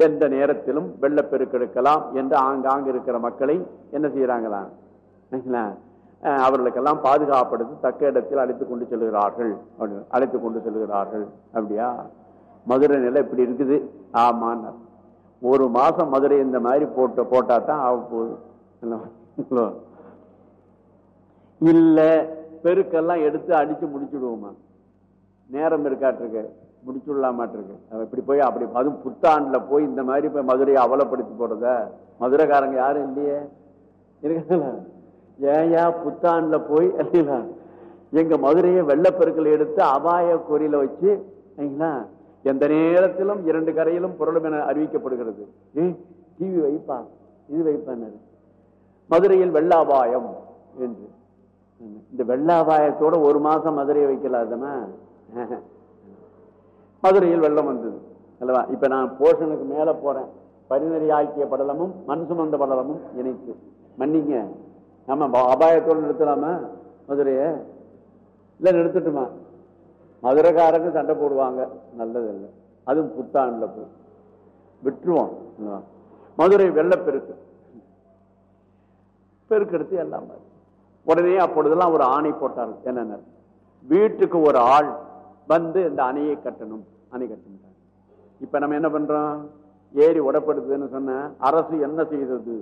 எந்த நேரத்திலும் வெள்ளப்பெருக்கெடுக்கலாம் என்று ஆங்காங்கு இருக்கிற மக்களை என்ன செய்யறாங்களாம் சரிங்களா? அஹ் அவர்களுக்கெல்லாம் பாதுகாப்படுத்தி தக்க இடத்தில் அழைத்து கொண்டு செல்கிறார்கள் அப்படின்னு அழைத்து கொண்டு செல்கிறார்கள் அப்படியா மதுரை நிலை இப்படி இருக்குது ஆமான்னார் ஒரு மாசம் மதுரை இந்த மாதிரி போட்டு போட்டா தான் ஆக போகுது இல்ல? இல்ல பெருக்கெல்லாம் எடுத்து அடிச்சு முடிச்சுடுவோமா நேரம் இருக்காட்டிருக்கு முடிச்சுடலாமாட்டிருக்கு அவன் இப்படி போய் அப்படி அதுவும் புத்தாண்டுல போய் இந்த மாதிரி போய் மதுரையை அவலப்படுத்தி போறத மதுரைக்காரங்க யாரும் இல்லையே இருக்குல்ல ஏயா புத்தாண்டுல போய் இல்லைங்களா எங்க மதுரையை வெள்ளப்பெருக்கள் எடுத்து அபாய குறியில வச்சு சரிங்களா எந்த நேரத்திலும் இரண்டு கரையிலும் பொருளும் என அறிவிக்கப்படுகிறது ஏய் டிவி வைப்பா இது வைப்பான்னு மதுரையில் வெள்ளாபாயம் என்று இந்த வெள்ளாபாயத்தோட ஒரு மாசம் மதுரையை வைக்கலாதமா மதுரையில் வெள்ளம் வந்தது அல்லவா இப்ப நான் போஷனுக்கு மேல போறேன் பரிநறி ஆக்கிய படலமும் மண் சுமந்த படலமும் இணைத்து மன்னிங்க ஆமா ப- அபாயத்தோடு நிறுத்தலாமா மதுரைய இல்ல நிறுத்தட்டுமா மதுரைக்காரங்க சண்டை போடுவாங்க நல்லது இல்லை அதுவும் புத்தாண்டுல போய் விட்டுருவோம் அல்லவா? மதுரை வெள்ளப்பெருக்கு பெருக்கெடுத்து எல்லாம் பாரு. உடனே அப்பொழுதெல்லாம் ஒரு ஆணை போட்டாங்க என்னென்ன வீட்டுக்கு ஒரு ஆள் வந்து இந்த அணையை கட்டணும் அணை கட்டணும் இப்ப நம்ம என்ன பண்றோம் ஏரி உடப்படுதுன்னு சொன்ன அரசு என்ன செய்தது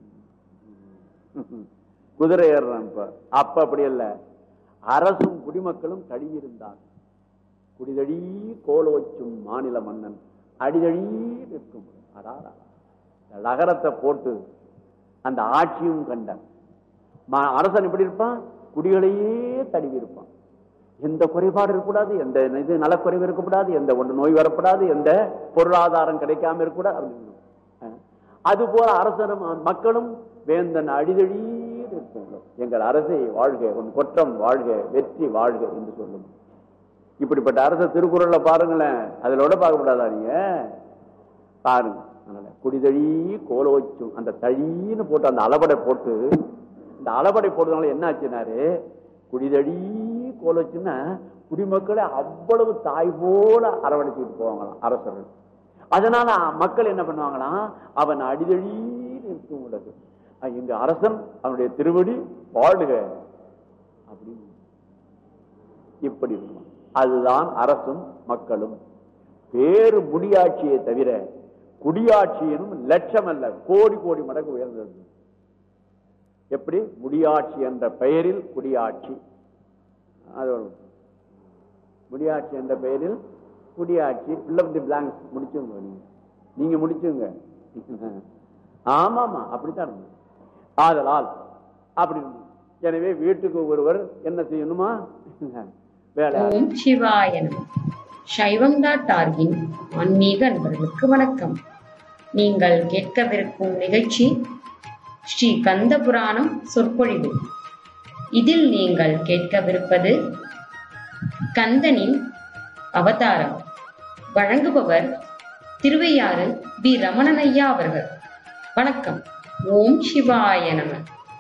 குதிரை ஏறுறான் இப்ப அப்ப அப்படி இல்ல அரசும் குடிமக்களும் தழியிருந்தார் குடிதழி கோலோச்சும் மாநில மன்னன் அடிதழி நிற்கும் அடாடா. இந்த நகரத்தை போட்டு அந்த ஆட்சியும் கண்டான் ம- அரசன் எப்படி இருப்பான் குடிகளையே தழுவி இருப்பான் எந்த குறைபாடு இருக்கக்கூடாது எந்த இது நலக்குறைவு இருக்கக்கூடாது எந்த ஒன்று நோய் வரக்கூடாது எந்த பொருளாதாரம் கிடைக்காம இருக்கக்கூடாது அப்படின்னு அஹ். அது போல அரசனும் மக்களும் வேந்தன் அடிதழி இருக்கும் எங்கள் அரசை வாழ்க உன் குற்றம் வாழ்க வெற்றி வாழ்க என்று சொல்லும் இப்படிப்பட்ட அரச திருக்குறள்ல பாருங்களேன் அதுல விட பார்க்க கூடாதா நீங்க பாருங்க அதனால குடிதழி கோலோச்சும் அந்த தழின்னு போட்டு அந்த அளபடை போட்டு இந்த அளபடை போட்டதுனால என்ன ஆச்சுனாரு குடிதழி கோலோச்சுன்னா குடிமக்களை அவ்வளவு தாய் போல அரவணைச்சுட்டு போவாங்களாம் அரசர்கள் அதனால மக்கள் என்ன பண்ணுவாங்களாம் அவன் அடிதழி இருக்கும் உள்ளது அஹ் எங்க அரசன் அவனுடைய திருவடி வாழ்க அப்படின்னு இப்படி இருக்கும். அதுதான் அரசும் மக்களும் பேரு முடியாட்சியை தவிர குடியாட்சியினும் லட்சம் அல்ல கோடி கோடி மடங்கு உயர்ந்தது எப்படி முடியாட்சி என்ற பெயரில் குடியாட்சி அது ஒரு முடியாட்சி என்ற பெயரில் குடியாட்சி fill up the blanks முடிச்சுங்க நீங்க நீங்க முடிச்சுங்க ஆமாமா அப்படித்தான் இருந்தது ஆதலால் அப்படி இருந்தது. எனவே வீட்டுக்கு ஒருவர் என்ன செய்யணுமா வேலை ஓம் சிவாய நம சைவம் டாட் ஆர்கின் ஆன்மீக அன்பர்களுக்கு வணக்கம் நீங்கள் கேட்கவிருக்கும் நிகழ்ச்சி ஸ்ரீ கந்த புராணம் சொற்பொழிவு இதில் நீங்கள் கேட்கவிருப்பது கந்தனின் அவதாரம் வழங்குபவர் திருவையாறு பி ரமணன் ஐயா அவர்கள் வணக்கம் ஓம் சிவாய நம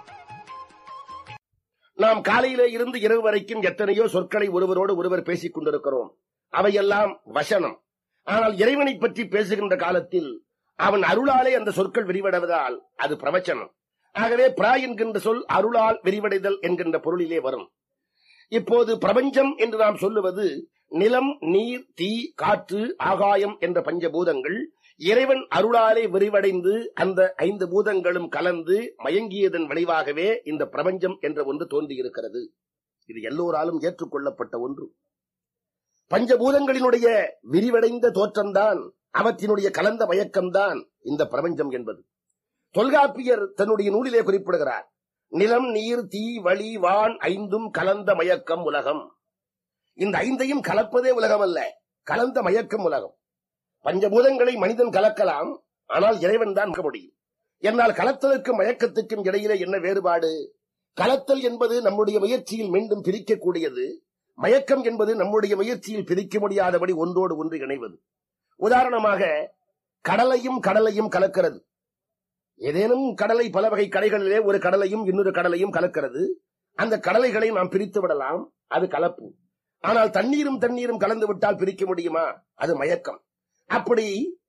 நாம் காலையிலே இருந்து இரவு வரைக்கும் எத்தனையோ சொற்களை ஒருவரோடு ஒருவர் பேசிக் கொண்டிருக்கிறோம் அவையெல்லாம் வசனம் ஆனால் இறைவனை பற்றி பேசுகின்ற காலத்தில் அவன் அருளாலே அந்த சொற்கள் விரிவடைவதால் அது பிரவச்சனம் ஆகவே பிரா என்கின்ற சொல் அருளால் விரிவடைதல் என்கின்ற பொருளிலே வரும் இப்போது பிரபஞ்சம் என்று நாம் சொல்லுவது நிலம் நீர் தீ காற்று ஆகாயம் என்ற பஞ்சபூதங்கள் இறைவன் அருளாலே விரிவடைந்து அந்த ஐந்து பூதங்களும் கலந்து மயங்கியதன் விளைவாகவே இந்த பிரபஞ்சம் என்ற ஒன்று தோன்றியிருக்கிறது இது எல்லோராலும் ஏற்றுக்கொள்ளப்பட்ட ஒன்று பஞ்சபூதங்களினுடைய விரிவடைந்த தோற்றம்தான் அவற்றினுடைய கலந்த மயக்கம்தான் இந்த பிரபஞ்சம் என்பது தொல்காப்பியர் தன்னுடைய நூலிலே குறிப்பிடுகிறார் நிலம் நீர் தீ வழி வான் ஐந்தும் கலந்த மயக்கம் உலகம் இந்த ஐந்தையும் கலப்பதே உலகம் அல்ல கலந்த மயக்கம் உலகம் பஞ்சபூதங்களை மனிதன் கலக்கலாம் ஆனால் இறைவன் தான் முடியும் என்னால் கலத்தலுக்கும் மயக்கத்துக்கும் இடையிலே என்ன வேறுபாடு கலத்தல் என்பது நம்முடைய முயற்சியில் மீண்டும் பிரிக்கக்கூடியது மயக்கம் என்பது நம்முடைய முயற்சியில் பிரிக்க முடியாதபடி ஒன்றோடு ஒன்று இணைவது உதாரணமாக கடலையும் கடலையும் கலக்கிறது ஏதேனும் கடலை பல வகை கடைகளிலே ஒரு கடலையும் இன்னொரு கடலையும் கலக்கிறது அந்த கடலைகளை நாம் பிரித்து விடலாம் அது கலப்பு ஆனால் தண்ணீரும் தண்ணீரும் கலந்து விட்டால் பிரிக்க முடியுமா அது மயக்கம் அப்படி